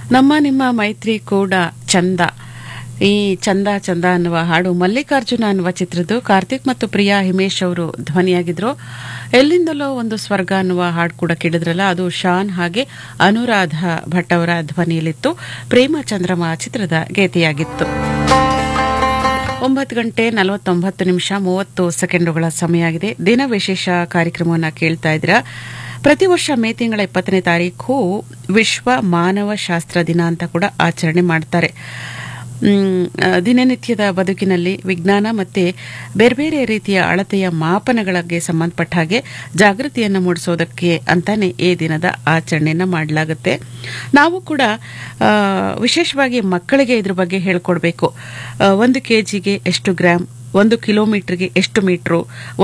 ನಮ್ಮ ನಿಮ್ಮ ಮೈತ್ರಿ ಕೂಡ ಚಂದ ಈ ಚಂದ ಚಂದ ಅನ್ನುವ ಹಾಡು ಮಲ್ಲಿಕಾರ್ಜುನ ಅನ್ನುವ ಚಿತ್ರದ್ದು ಕಾರ್ತಿಕ್ ಮತ್ತು ಪ್ರಿಯಾ ಹಿಮೇಶ್ ಅವರು ಧ್ವನಿಯಾಗಿದ್ರು ಎಲ್ಲಿಂದಲೋ ಒಂದು ಸ್ವರ್ಗ ಅನ್ನುವ ಹಾಡು ಕೂಡ ಕೇಳಿದ್ರಲ್ಲ ಅದು ಶಾನ್ ಹಾಗೆ ಅನುರಾಧ ಭಟ್ ಅವರ ಧ್ವನಿಯಲ್ಲಿತ್ತು ಪ್ರೇಮ ಚಂದ್ರಮ ಚಿತ್ರದ ಗೀತೆಯಾಗಿತ್ತು ಒಂಬತ್ತು ಗಂಟೆ ನಲವತ್ತೊಂಬತ್ತು ನಿಮಿಷ ಮೂವತ್ತು ಸೆಕೆಂಡುಗಳ ಸಮಯ ಆಗಿದೆ ದಿನ ವಿಶೇಷ ಕಾರ್ಯಕ್ರಮವನ್ನು ಕೇಳ್ತಾ ಇದ್ದೀರಾ ಪ್ರತಿ ವರ್ಷ ಮೇ ತಿಂಗಳ ಇಪ್ಪತ್ತನೇ ತಾರೀಕು ವಿಶ್ವ ಮಾನವ ಶಾಸ್ತ್ರ ದಿನ ಅಂತ ಕೂಡ ಆಚರಣೆ ಮಾಡ್ತಾರೆ ಮ್, ಆ, ದಿನನಿತ್ಯದ ಬದುಕಿನಲ್ಲಿ ವಿಜ್ಞಾನ ಮತ್ತೆ ಬೇರೆ ಬೇರೆ ರೀತಿಯ ಅಳತೆಯ ಮಾಪನಗಳಿಗೆ ಸಂಬಂಧಪಟ್ಟ ಹಾಗೆ ಜಾಗೃತಿಯನ್ನು ಮೂಡಿಸೋದಕ್ಕೆ ಅಂತಾನೆ ಈ ದಿನದ ಆಚರಣೆಯನ್ನ ಮಾಡಲಾಗುತ್ತೆ ನಾವು ಕೂಡ ಆ, ವಿಶೇಷವಾಗಿ ಮಕ್ಕಳಿಗೆ ಇದ್ರ ಬಗ್ಗೆ ಹೇಳ್ಕೊಡ್ಬೇಕು ಆ, ಒಂದು ಕೆಜಿಗೆ ಎಷ್ಟು ಗ್ರಾಮ್ ಒಂದು ಕಿಲೋಮೀಟರ್ಗೆ ಎಷ್ಟು ಮೀಟ್ರು